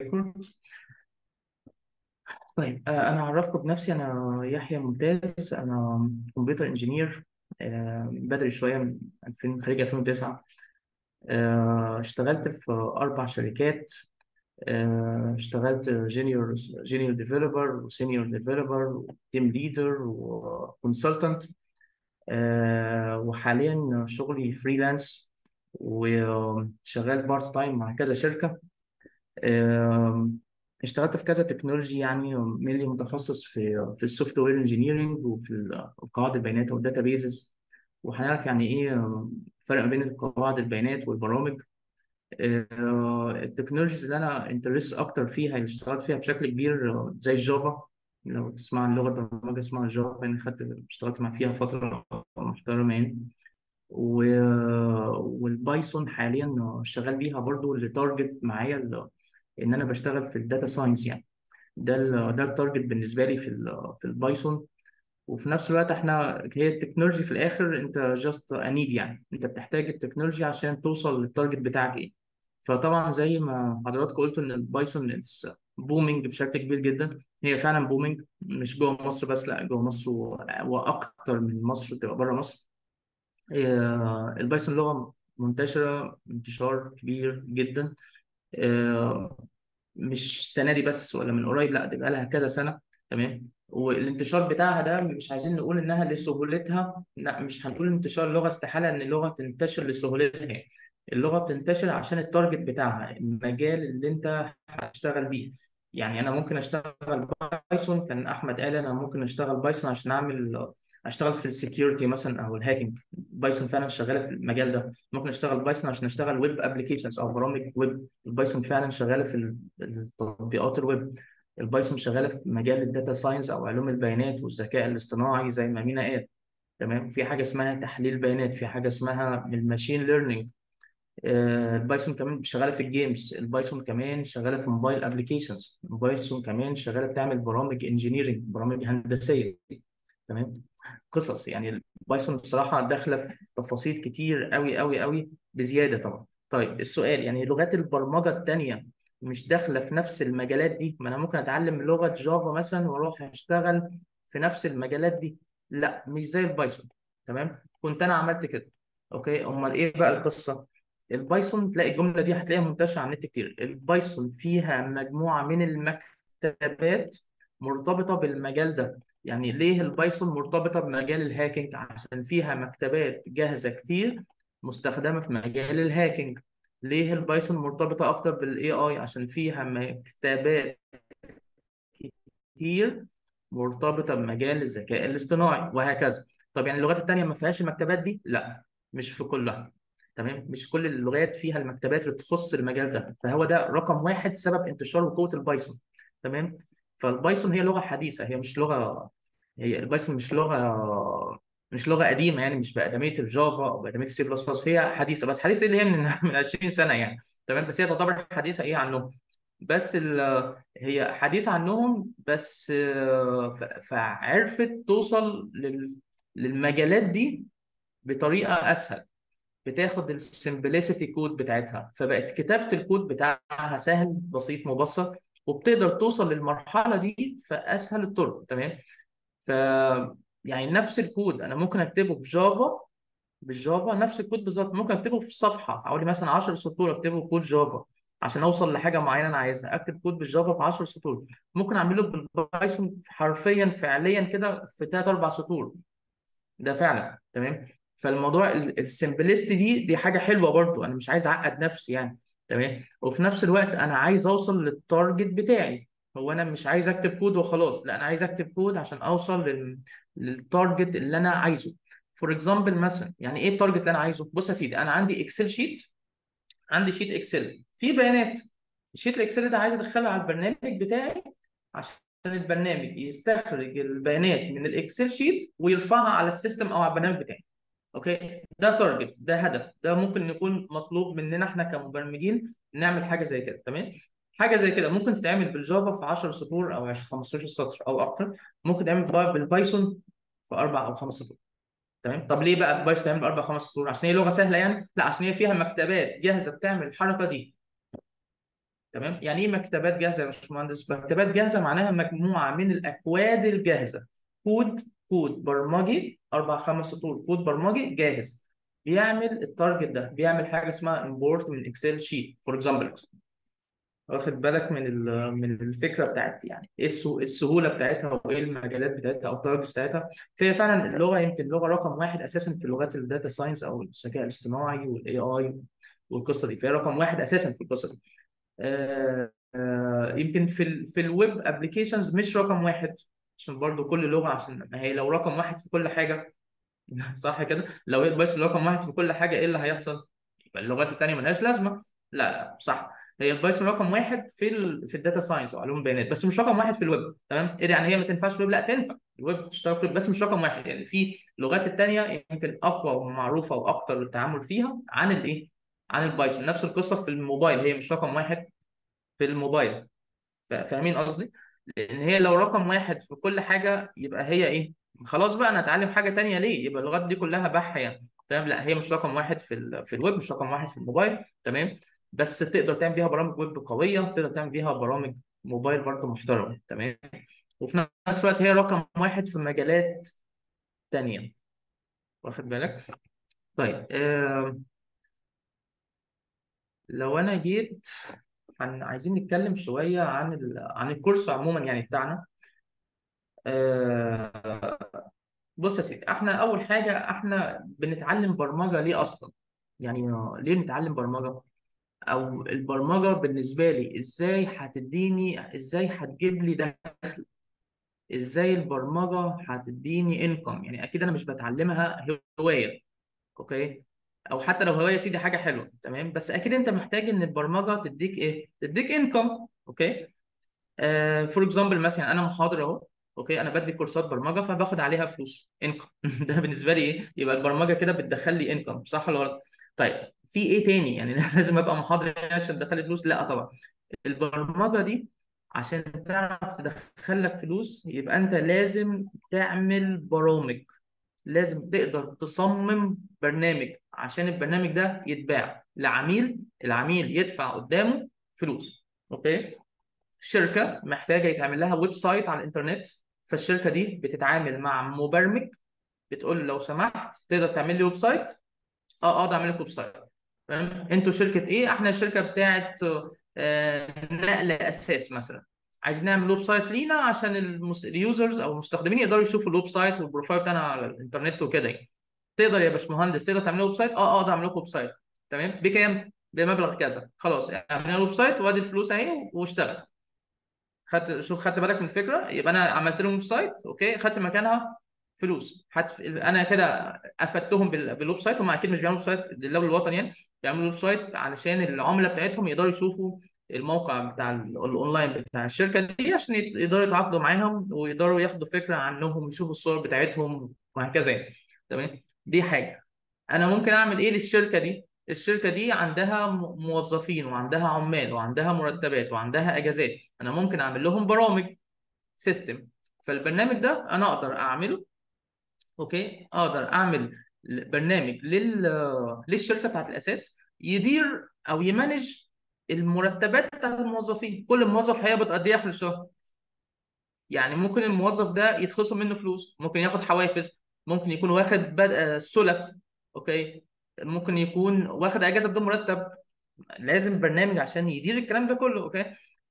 ريكورد طيب آه، انا اعرفكم بنفسي انا يحيى ممتاز انا كمبيوتر انجينير بدري شويه من 2000 خريج 2009 آه، اشتغلت في اربع شركات آه، اشتغلت جونيور جونيور ديفلوبر وسينيور ديفلوبر وتيم ليدر وكونسلتنت وحاليا شغلي فريلانس وشغال بارت تايم مع كذا شركه آم، اشتغلت في كذا تكنولوجي يعني مينلي متخصص في في السوفت وير انجينيرنج وفي ال- قواعد البيانات والداتابيزز وهنعرف يعني ايه الفرق بين قواعد البيانات والبرامج آه، التكنولوجيز اللي انا انترست اكتر فيها اللي اشتغلت فيها بشكل كبير آه، زي الجافا لو تسمع عن لغه برمجه اسمها جافا انا خدت اشتغلت مع فيها فتره محترمه يعني و- والبايثون حاليا شغال بيها برضو اللي تارجت معايا ال- ان انا بشتغل في الداتا ساينس يعني ده ال ده التارجت بالنسبه لي في ال في البايثون وفي نفس الوقت احنا هي التكنولوجي في الاخر انت جاست انيد يعني انت بتحتاج التكنولوجي عشان توصل للتارجت بتاعك ايه فطبعا زي ما حضراتكم قلتوا ان البايثون بومينج بشكل كبير جدا هي فعلا بومينج مش جوه مصر بس لا جوه مصر و- واكتر من مصر تبقى بره مصر آه، البايثون لغة منتشرة انتشار كبير جدا آه، مش السنة دي بس ولا من قريب لا دي بقالها كذا سنة تمام والانتشار بتاعها ده مش عايزين نقول انها لسهولتها لا مش هنقول انتشار اللغة استحالة ان اللغة تنتشر لسهولتها يعني. اللغة بتنتشر عشان التارجت بتاعها المجال اللي انت هتشتغل بيه يعني انا ممكن اشتغل بايثون كان احمد قال انا ممكن اشتغل بايثون عشان اعمل اشتغل في السكيورتي مثلا او الهاكينج بايثون فعلا شغاله في المجال ده ممكن اشتغل بايثون عشان اشتغل ويب ابلكيشنز او برامج ويب البايثون فعلا شغاله في ال- التطبيقات الويب البايثون شغاله في مجال الداتا ساينس او علوم البيانات والذكاء الاصطناعي زي ما مينا قال تمام في حاجه اسمها تحليل بيانات في حاجه اسمها الماشين ليرنينج البايثون كمان شغاله في الجيمز البايثون كمان شغاله في موبايل ابلكيشنز البايثون كمان شغاله بتعمل برامج انجينيرنج برامج هندسيه تمام قصص يعني البايثون بصراحه داخله في تفاصيل كتير قوي قوي قوي بزياده طبعا طيب السؤال يعني لغات البرمجه التانيه مش داخله في نفس المجالات دي ما انا ممكن اتعلم لغه جافا مثلا واروح اشتغل في نفس المجالات دي لا مش زي البايثون تمام كنت انا عملت كده اوكي امال ايه بقى القصه البايثون تلاقي الجمله دي هتلاقيها منتشره على النت كتير البايثون فيها مجموعه من المكتبات مرتبطه بالمجال ده يعني ليه البايثون مرتبطه بمجال الهاكينج عشان فيها مكتبات جاهزه كتير مستخدمه في مجال الهاكينج ليه البايثون مرتبطه اكتر بالاي اي عشان فيها مكتبات كتير مرتبطه بمجال الذكاء الاصطناعي وهكذا طب يعني اللغات التانيه ما فيهاش المكتبات دي لا مش في كلها تمام مش كل اللغات فيها المكتبات اللي تخص المجال ده فهو ده رقم واحد سبب انتشار وقوه البايثون تمام فالبايثون هي لغه حديثه هي مش لغه هي البايثون مش لغه مش لغه قديمه يعني مش بأقدمية الجافا او بأقدمية السي بلس بلس هي حديثه بس حديثه اللي هي من من 20 سنه يعني تمام بس هي تعتبر حديثه ايه عنهم بس ال- هي حديثه عنهم بس آه، ف- فعرفت توصل لل- للمجالات دي بطريقه اسهل بتاخد السمبلسيتي كود بتاعتها فبقت كتابة الكود بتاعها سهل بسيط مبسط وبتقدر توصل للمرحلة دي في أسهل الطرق تمام ف يعني نفس الكود أنا ممكن أكتبه بجافا بالجافا نفس الكود بالظبط ممكن أكتبه في صفحة حوالي مثلا 10 سطور أكتبه كود جافا عشان أوصل لحاجة معينة أنا عايزها أكتب كود بالجافا في 10 سطور ممكن أعمله بالبايثون حرفيا فعليا كده في 3 4 سطور ده فعلا تمام فالموضوع السمبلست دي دي حاجه حلوه برضو انا مش عايز اعقد نفسي يعني تمام وفي نفس الوقت انا عايز اوصل للتارجت بتاعي هو انا مش عايز اكتب كود وخلاص لا انا عايز اكتب كود عشان اوصل لل... للتارجت اللي انا عايزه فور اكزامبل مثلا يعني ايه التارجت اللي انا عايزه بص يا سيدي انا عندي اكسل شيت عندي شيت اكسل فيه بيانات الشيت الاكسل ده عايز ادخلها على البرنامج بتاعي عشان البرنامج يستخرج البيانات من الاكسل شيت ويرفعها على السيستم او على البرنامج بتاعي اوكي ده تارجت ده هدف ده ممكن يكون مطلوب مننا احنا كمبرمجين نعمل حاجه زي كده تمام حاجه زي كده ممكن تتعمل بالجافا في 10 سطور او 15 سطر او اكتر ممكن تعمل بالبايثون في اربع او خمس سطور تمام طب ليه بقى بايثون تعمل باربع خمس سطور عشان هي لغه سهله يعني لا عشان هي فيها مكتبات جاهزه بتعمل الحركه دي تمام يعني ايه مكتبات جاهزه يا باشمهندس مكتبات جاهزه معناها مجموعه من الاكواد الجاهزه كود كود برمجي اربع خمس سطور كود برمجي جاهز بيعمل التارجت ده بيعمل حاجه اسمها امبورت من اكسل شيت فور اكزامبل واخد بالك من ال- من الفكره بتاعت يعني ايه السه- السهوله بتاعتها وايه المجالات بتاعتها او التارجتس بتاعتها فهي فعلا اللغه يمكن لغه رقم واحد اساسا في لغات الداتا ساينس او الذكاء الاصطناعي والاي اي والقصه دي فهي رقم واحد اساسا في القصه دي آه، آه، يمكن في ال في الويب ابلكيشنز مش رقم واحد عشان برضو كل لغه عشان ما هي لو رقم واحد في كل حاجه صح كده لو هي بس رقم واحد في كل حاجه ايه اللي هيحصل؟ يبقى اللغات التانيه ملهاش لازمه لا لا صح هي البايثون رقم واحد في ال في الداتا ساينس او علوم البيانات بس مش رقم واحد في الويب تمام ايه ده يعني هي ما تنفعش في الويب لا تنفع الويب تشتغل في الويب بس مش رقم واحد يعني في اللغات التانيه يمكن اقوى ومعروفه واكتر التعامل فيها عن الايه؟ عن البايثون نفس القصه في الموبايل هي مش رقم واحد في الموبايل فا- فاهمين قصدي؟ لان هي لو رقم واحد في كل حاجه يبقى هي ايه؟ خلاص بقى انا اتعلم حاجه تانية ليه؟ يبقى اللغات دي كلها بح يعني تمام؟ لا هي مش رقم واحد في ال... في الويب مش رقم واحد في الموبايل تمام؟ بس تقدر تعمل بيها برامج ويب قويه تقدر تعمل بيها برامج موبايل برضه محترمه تمام؟ وفي نفس الوقت هي رقم واحد في مجالات تانية واخد بالك؟ طيب آه... لو انا جيت عن عايزين نتكلم شويه عن ال... عن الكورس عموما يعني بتاعنا آه... بص يا سيدي احنا اول حاجه احنا بنتعلم برمجه ليه اصلا يعني آه، ليه بنتعلم برمجه او البرمجه بالنسبه لي ازاي هتديني ازاي هتجيب لي ده ازاي البرمجه هتديني انكم يعني اكيد انا مش بتعلمها هوايه اوكي او حتى لو هوايه يا سيدي حاجه حلوه تمام بس اكيد انت محتاج ان البرمجه تديك ايه تديك انكم اوكي فور اكزامبل مثلا انا محاضر اهو اوكي انا بدي كورسات برمجه فباخد عليها فلوس انكم ده بالنسبه لي ايه يبقى البرمجه كده بتدخل لي انكم صح ولا غلط طيب في ايه تاني يعني لازم ابقى محاضر يعني عشان تدخل لي فلوس لا طبعا البرمجه دي عشان تعرف تدخل لك فلوس يبقى انت لازم تعمل برامج لازم تقدر تصمم برنامج عشان البرنامج ده يتباع لعميل العميل يدفع قدامه فلوس اوكي شركه محتاجه يتعمل لها ويب سايت على الانترنت فالشركه دي بتتعامل مع مبرمج بتقول له لو سمحت تقدر تعمل لي ويب سايت اه اقدر اعمل لك ويب سايت تمام انتوا شركه ايه احنا الشركه بتاعت آه، نقل اساس مثلا عايزين نعمل ويب سايت لينا عشان المس- اليوزرز او المستخدمين يقدروا يشوفوا الويب سايت والبروفايل بتاعنا على الانترنت وكده يعني تقدر يا باشمهندس تقدر تعمل لي ويب سايت اه اقدر اعمل لكم ويب سايت تمام بكام بمبلغ كذا خلاص اعمل لنا ويب سايت وادي الفلوس اهي واشتغل خدت شوف خدت بالك من الفكره يبقى انا عملت لهم ويب سايت اوكي خدت مكانها فلوس حت... انا كده افدتهم بال... بالويب سايت هم اكيد مش بيعملوا ويب سايت لله وللوطن يعني بيعملوا ويب سايت علشان العملاء بتاعتهم يقدروا يشوفوا الموقع بتاع ال- الاونلاين بتاع الشركه دي عشان يت- يقدروا يتعاقدوا معاهم ويقدروا ياخدوا فكره عنهم يشوفوا الصور بتاعتهم وهكذا يعني تمام دي حاجه انا ممكن اعمل ايه للشركه دي الشركه دي عندها م- موظفين وعندها عمال وعندها مرتبات وعندها اجازات انا ممكن اعمل لهم برامج سيستم فالبرنامج ده انا اقدر اعمله اوكي اقدر اعمل ل- برنامج لل للشركه بتاعت الاساس يدير او يمانج المرتبات بتاعت الموظفين كل موظف هيقبض قد ايه اخر الشهر يعني ممكن الموظف ده يتخصم منه فلوس ممكن ياخد حوافز ممكن يكون واخد بد... آه، سلف اوكي ممكن يكون واخد اجازه بدون مرتب لازم برنامج عشان يدير الكلام ده كله اوكي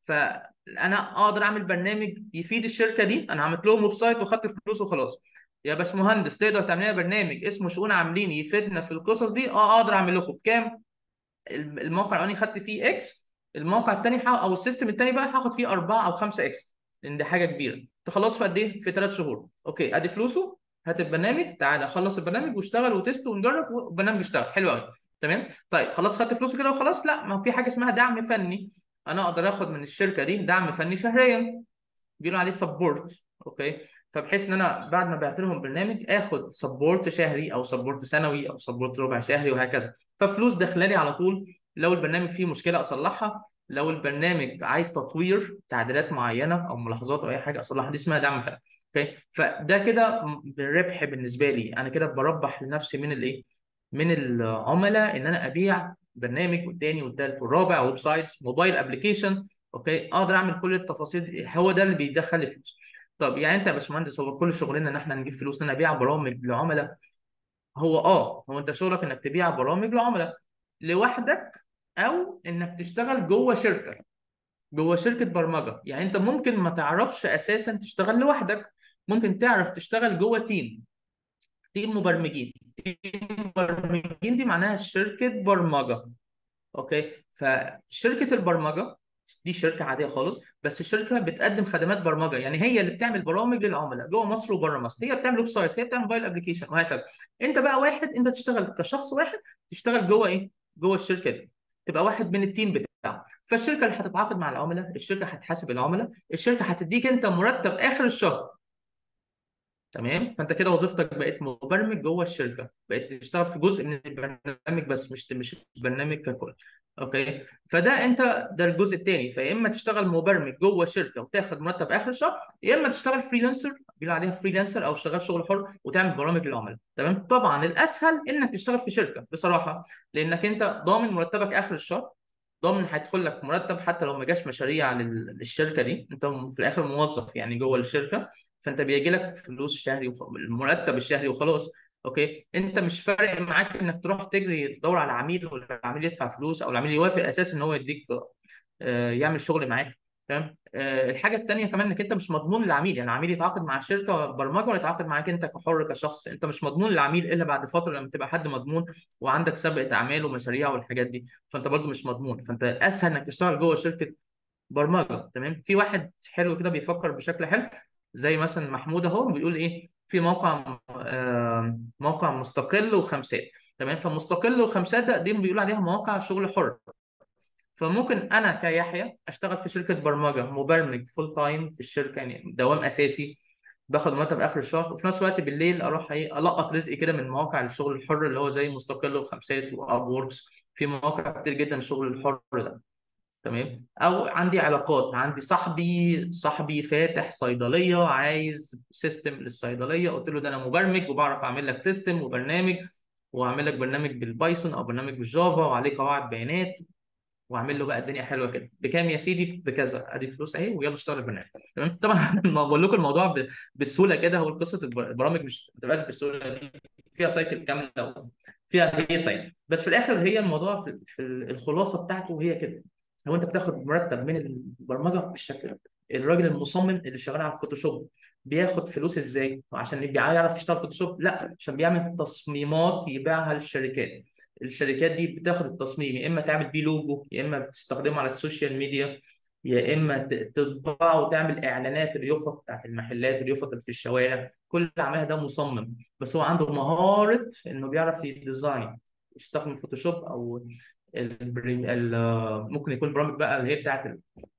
فانا اقدر اعمل برنامج يفيد الشركه دي انا عملت لهم ويب سايت وخدت فلوس وخلاص يا باشمهندس تقدر تعمل لنا برنامج اسمه شؤون عاملين يفيدنا في القصص دي اه اقدر اعمل لكم بكام الموقع الاولاني خدت فيه اكس الموقع الثاني او السيستم الثاني بقى هاخد فيه 4 او 5 اكس لان دي حاجه كبيره تخلصه في قد ايه في 3 شهور اوكي ادي فلوسه هات البرنامج تعالى خلص البرنامج واشتغل وتست ونجرب والبرنامج اشتغل حلو قوي تمام طيب خلاص خدت فلوسه كده وخلاص لا ما في حاجه اسمها دعم فني انا اقدر اخد من الشركه دي دعم فني شهريا بيقولوا عليه سبورت اوكي فبحيث ان انا بعد ما بعت لهم البرنامج اخد سبورت شهري او سبورت سنوي او سبورت ربع شهري وهكذا ففلوس داخله لي على طول لو البرنامج فيه مشكله اصلحها لو البرنامج عايز تطوير تعديلات معينه او ملاحظات او اي حاجه اصلحها دي اسمها دعم فني اوكي فده كده بالربح بالنسبه لي انا كده بربح لنفسي من الايه من العملاء ان انا ابيع برنامج والتاني والتالت والرابع ويب سايتس موبايل ابلكيشن اوكي اقدر اعمل كل التفاصيل دي. هو ده اللي بيدخل لي فلوس طب يعني انت يا باشمهندس هو كل شغلنا ان احنا نجيب فلوس ان انا ابيع برامج لعملاء هو اه هو انت شغلك انك تبيع برامج لعملاء لوحدك او انك تشتغل جوه شركه جوه شركه برمجه يعني انت ممكن ما تعرفش اساسا تشتغل لوحدك ممكن تعرف تشتغل جوه تيم تيم مبرمجين تيم مبرمجين دي معناها شركه برمجه اوكي فشركه البرمجه دي شركه عاديه خالص بس الشركه بتقدم خدمات برمجه يعني هي اللي بتعمل برامج للعملاء جوه مصر وبره مصر هي بتعمل ويب سايتس هي بتعمل موبايل ابلكيشن وهكذا انت بقى واحد انت تشتغل كشخص واحد تشتغل جوه ايه جوه الشركه دي تبقى واحد من التيم بتاعه فالشركه اللي هتتعاقد مع العملاء الشركه هتحاسب العملاء الشركه هتديك انت مرتب اخر الشهر تمام فانت كده وظيفتك بقيت مبرمج جوه الشركه بقيت تشتغل في جزء من البرنامج بس مش مش البرنامج ككل اوكي فده انت ده الجزء الثاني فيا اما تشتغل مبرمج جوه شركه وتاخد مرتب اخر الشهر يا اما تشتغل فريلانسر بيقول عليها فريلانسر او تشتغل شغل حر وتعمل برامج للعملاء تمام طبعا الاسهل انك تشتغل في شركه بصراحه لانك انت ضامن مرتبك اخر الشهر ضامن هيدخل لك مرتب حتى لو ما جاش مشاريع لل- للشركه دي انت في الاخر موظف يعني جوه الشركه فانت بيجي لك فلوس شهري وخ... المرتب الشهري وخلاص اوكي انت مش فارق معاك انك تروح تجري تدور على عميل ولا العميل يدفع فلوس او العميل يوافق اساسا ان هو يديك آه، يعمل شغل معاك تمام آه، الحاجه الثانيه كمان انك انت مش مضمون للعميل يعني العميل يتعاقد مع شركه برمجه ولا يتعاقد معاك انت كحر كشخص انت مش مضمون للعميل الا بعد فتره لما تبقى حد مضمون وعندك سابقه اعمال ومشاريع والحاجات دي فانت برضو مش مضمون فانت اسهل انك تشتغل جوه شركه برمجه تمام في واحد حلو كده بيفكر بشكل حلو زي مثلا محمود اهو بيقول ايه في موقع آه، موقع مستقل وخمسات تمام فمستقل وخمسات ده دي بيقول عليها مواقع شغل حر فممكن انا كيحيى اشتغل في شركه برمجه مبرمج فول تايم في الشركه يعني دوام اساسي باخد مرتب اخر الشهر وفي نفس الوقت بالليل اروح ايه القط رزقي كده من مواقع الشغل الحر اللي هو زي مستقل وخمسات واب ووركس في مواقع كتير جدا الشغل الحر ده تمام او عندي علاقات عندي صاحبي صاحبي فاتح صيدليه عايز سيستم للصيدليه قلت له ده انا مبرمج وبعرف اعمل لك سيستم وبرنامج واعمل لك برنامج بالبايثون او برنامج بالجافا وعليه قواعد بيانات واعمل له بقى الدنيا حلوه كده بكام يا سيدي بكذا ادي فلوس اهي ويلا اشتغل البرنامج تمام طبعا ما بقول لكم الموضوع ب- بالسهوله كده هو قصه البر- البرامج مش ما بتبقاش بالسهوله دي فيها سايكل كامله فيها هي سايكل بس في الاخر هي الموضوع في, في الخلاصه بتاعته هي كده هو انت بتاخد مرتب من البرمجه بالشكل ده الراجل المصمم اللي شغال على الفوتوشوب بياخد فلوس ازاي عشان يبقى يعرف يشتغل فوتوشوب لا عشان بيعمل تصميمات يبيعها للشركات الشركات دي بتاخد التصميم يا اما تعمل بيه لوجو يا اما بتستخدمه على السوشيال ميديا يا اما ت- تطبعه وتعمل اعلانات اليوفط بتاعت المحلات اليوفط اللي في الشوارع كل اللي عملها ده مصمم بس هو عنده مهارة انه بيعرف يديزاين يستخدم الفوتوشوب او البريم... ال- ممكن يكون برامج بقى اللي هي بتاعت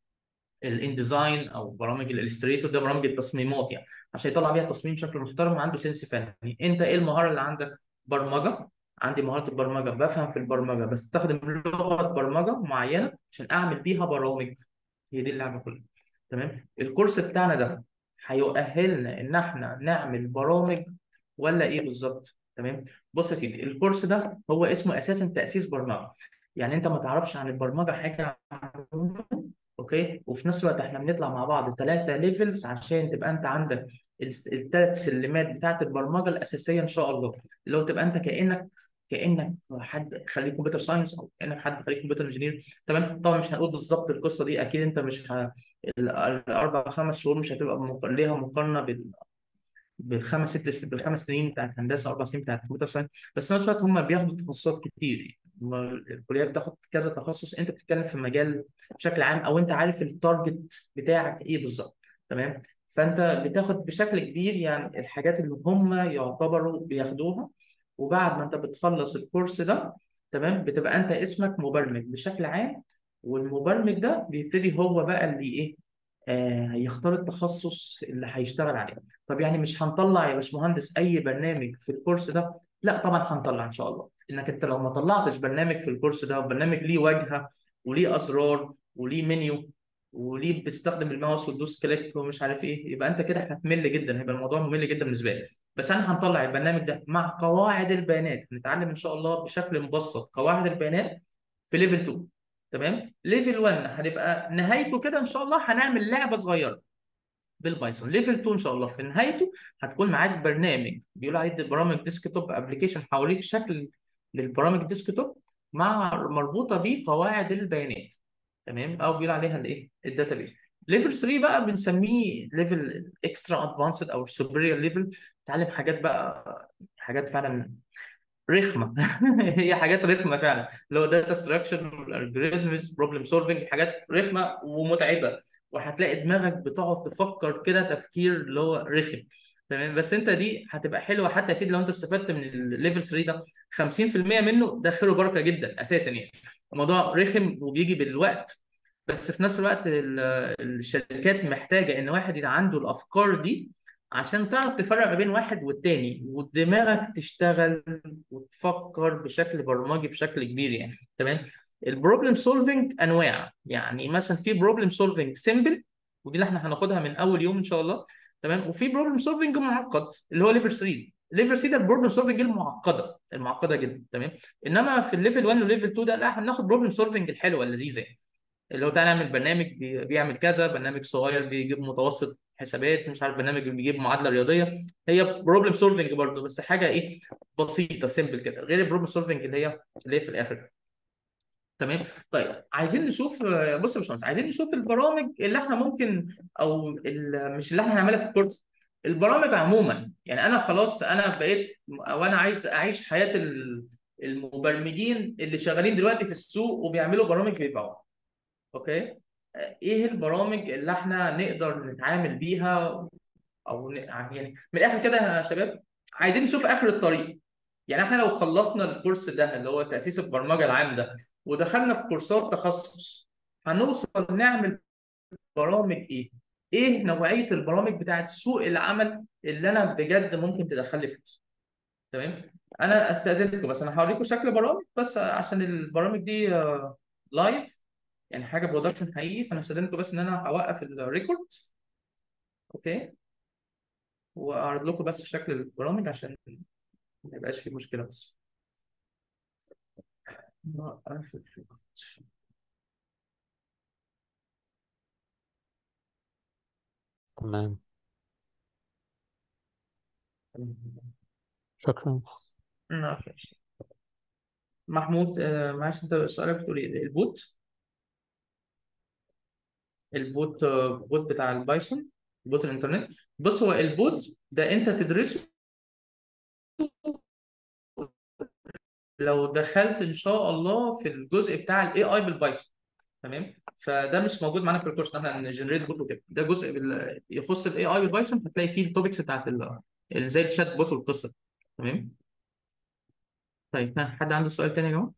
الانديزاين او برامج الالستريتور ده برامج التصميمات يعني عشان يطلع بيها تصميم شكل محترم عنده سنس فني انت ايه المهاره اللي عندك برمجه عندي مهاره البرمجه بفهم في البرمجه بستخدم لغه برمجه معينه عشان اعمل بيها برامج هي دي اللعبه كلها تمام الكورس بتاعنا ده هيؤهلنا ان احنا نعمل برامج ولا ايه بالظبط تمام بص يا سيدي الكورس ده هو اسمه اساسا تاسيس برمجه يعني انت ما تعرفش عن البرمجه حاجه اوكي وفي نفس الوقت احنا بنطلع مع بعض ثلاثه ليفلز عشان تبقى انت عندك الثلاث سلمات بتاعت البرمجه الاساسيه ان شاء الله اللي هو تبقى انت كانك كانك حد خريج كمبيوتر ساينس او كانك حد خريج كمبيوتر انجينير تمام طبعا مش هنقول بالظبط القصه دي اكيد انت مش ه... ال- الاربع خمس شهور مش هتبقى مق... ليها مقارنه بال... بالخمس ست س- بالخمس سنين بتاعت هندسه اربع سنين بتاعت كمبيوتر ساينس بس في نفس الوقت هم بياخدوا تخصصات كتير هم الكليه بتاخد كذا تخصص انت بتتكلم في مجال بشكل عام او انت عارف التارجت بتاعك ايه بالظبط تمام فانت بتاخد بشكل كبير يعني الحاجات اللي هم يعتبروا بياخدوها وبعد ما انت بتخلص الكورس ده تمام بتبقى انت اسمك مبرمج بشكل عام والمبرمج ده بيبتدي هو بقى اللي ايه آه يختار التخصص اللي هيشتغل عليه طب يعني مش هنطلع يا باشمهندس اي برنامج في الكورس ده لا طبعا هنطلع ان شاء الله انك انت لو ما طلعتش برنامج في الكورس ده برنامج ليه واجهه وليه ازرار وليه منيو وليه بتستخدم الماوس وتدوس كليك ومش عارف ايه يبقى انت كده هتمل جدا هيبقى الموضوع ممل جدا بالنسبه لك بس انا هنطلع البرنامج ده مع قواعد البيانات هنتعلم ان شاء الله بشكل مبسط قواعد البيانات في ليفل 2 تمام ليفل 1 هنبقى نهايته كده ان شاء الله هنعمل لعبه صغيره بالبايثون ليفل 2 ان شاء الله في نهايته هتكون معاك برنامج بيقول عليه برامج ديسكتوب ابلكيشن حواليك شكل للبرامج ديسكتوب مع مربوطه بقواعد البيانات تمام او بيقول عليها الايه الداتابيس ليفل 3 بقى بنسميه ليفل اكسترا ادفانسد او سوبريور ليفل تعلم حاجات بقى حاجات فعلا رخمه هي حاجات رخمه فعلا اللي هو داتا ستراكشر والالجوريزمز بروبلم سولفنج حاجات رخمه ومتعبه وهتلاقي دماغك بتقعد تفكر كده تفكير اللي هو رخم تمام بس انت دي هتبقى حلوه حتى يا سيدي لو انت استفدت من الليفل 3 ده 50% منه ده خير وبركه جدا اساسا يعني الموضوع رخم وبيجي بالوقت بس في نفس الوقت ال- الشركات محتاجه ان واحد يبقى عنده الافكار دي عشان تعرف تفرق ما بين واحد والتاني ودماغك تشتغل وتفكر بشكل برمجي بشكل كبير يعني تمام البروبلم سولفنج انواع يعني مثلا في بروبلم سولفنج سيمبل ودي اللي احنا هناخدها من اول يوم ان شاء الله تمام وفي بروبلم سولفنج معقد اللي هو ليفل 3 ليفل 3 ده البروبلم سولفنج المعقده المعقده جدا تمام انما في الليفل 1 وليفل 2 ده لا هناخد بروبلم سولفنج الحلوه اللذيذه يعني اللي هو تعالى نعمل برنامج بي- بيعمل كذا برنامج صغير بيجيب متوسط حسابات مش عارف برنامج بيجيب معادله رياضيه هي بروبلم سولفنج برضه بس حاجه ايه بسيطه سيمبل كده غير البروبلم سولفنج اللي هي اللي هي في الاخر تمام طيب عايزين نشوف آه، بص يا باشمهندس عايزين نشوف البرامج اللي احنا ممكن او ال- مش اللي احنا هنعملها في الكورس البرامج عموما يعني انا خلاص انا بقيت او انا عايز اعيش حياه ال- المبرمجين اللي شغالين دلوقتي في السوق وبيعملوا برامج بيبيعوها اوكي ايه البرامج اللي احنا نقدر نتعامل بيها او ن- يعني من الاخر كده يا شباب عايزين نشوف اخر الطريق يعني احنا لو خلصنا الكورس ده اللي هو تأسيس البرمجة العام ده ودخلنا في كورسات تخصص هنوصل نعمل برامج ايه؟ ايه نوعية البرامج بتاعت سوق العمل اللي انا بجد ممكن تدخل لي فلوس تمام؟ انا استاذنكم بس انا هوريكم شكل برامج بس عشان البرامج دي لايف يعني حاجه برودكشن حقيقي فانا استاذنكم بس ان انا هوقف الريكورد اوكي واعرض لكم بس شكل البرامج عشان ما يبقاش في مشكله بس نوقف الريكورد تمام شكرا ماشي. محمود آه، معلش انت سؤالك بتقول ايه البوت البوت آه، بوت بتاع البايثون بوت الانترنت بص هو البوت ده انت تدرسه لو دخلت ان شاء الله في الجزء بتاع الاي اي بالبايثون تمام فده مش موجود معانا في الكورس ان احنا نجنريت بوت وكده ده جزء بال... يخص الاي اي بالبايثون هتلاقي فيه التوبكس بتاعت ال... ال- زي الشات بوت والقصه تمام طيب ها، حد عنده سؤال تاني يا جماعه؟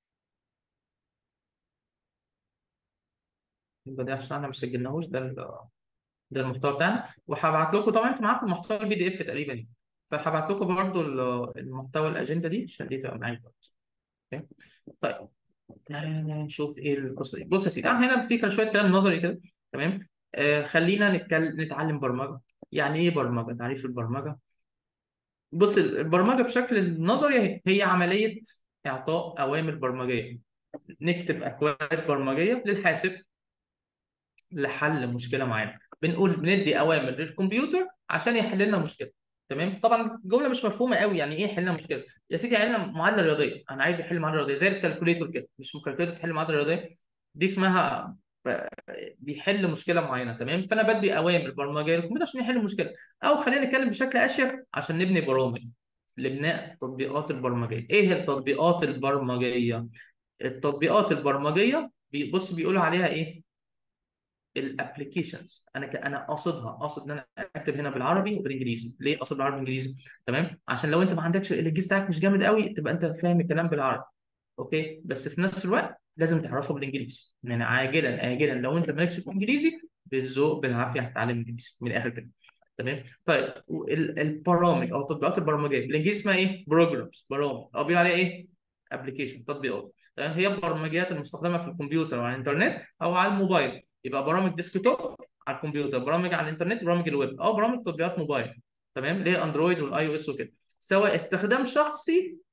يبقى ده عشان احنا ما سجلناهوش ده ال... ده المحتوى بتاعنا وهبعت لكم طبعا انت معاكم محتوى البي دي اف تقريبا يعني فهبعت لكم برضو ال- المحتوى الاجنده دي عشان دي تبقى معايا برضه. اوكي طيب تعالى نشوف ايه القصه دي بص يا سيدي اه هنا في كان شويه كلام نظري كده تمام آه خلينا نتكلم نتعلم برمجه يعني ايه برمجه تعريف البرمجه بص البرمجه بشكل نظري هي هي عمليه اعطاء اوامر برمجيه نكتب اكواد برمجيه للحاسب لحل مشكله معينه بنقول بندي اوامر للكمبيوتر عشان يحل لنا مشكله تمام طبعا الجمله مش مفهومه قوي يعني ايه يحل لنا مشكله يا سيدي يحل لنا معادله رياضيه انا عايز يحل معادله رياضيه زي الكالكوليتور كده مش الكالكوليتور تحل معادله رياضيه دي اسمها ب- بيحل مشكله معينه تمام فانا بدي اوامر برمجيه للكمبيوتر عشان يحل المشكله او خلينا نتكلم بشكل اشيك عشان نبني برامج لبناء التطبيقات البرمجيه ايه التطبيقات البرمجيه التطبيقات البرمجيه بي- بص بيقولوا عليها ايه الابلكيشنز انا ك... انا قاصدها قاصد ان انا اكتب هنا بالعربي وبالانجليزي ليه قاصد بالعربي والانجليزي تمام عشان لو انت ما عندكش الانجليزي بتاعك مش جامد قوي تبقى انت فاهم الكلام بالعربي اوكي بس في نفس الوقت لازم تعرفه بالانجليزي يعني عاجلا اجلا لو انت مالكش في الانجليزي بالذوق بالعافيه هتتعلم انجليزي من الاخر كده تمام طيب ال- البرامج او التطبيقات البرمجيه بالانجليزي اسمها ايه بروجرامز برامج او بيقول عليها ايه ابلكيشن تطبيقات تمام هي البرمجيات المستخدمه في الكمبيوتر وعلى الانترنت او على الموبايل يبقى برامج ديسكتوب على الكمبيوتر برامج على الانترنت برامج الويب او برامج تطبيقات موبايل تمام اللي هي اندرويد والاي او اس وكده سواء استخدام شخصي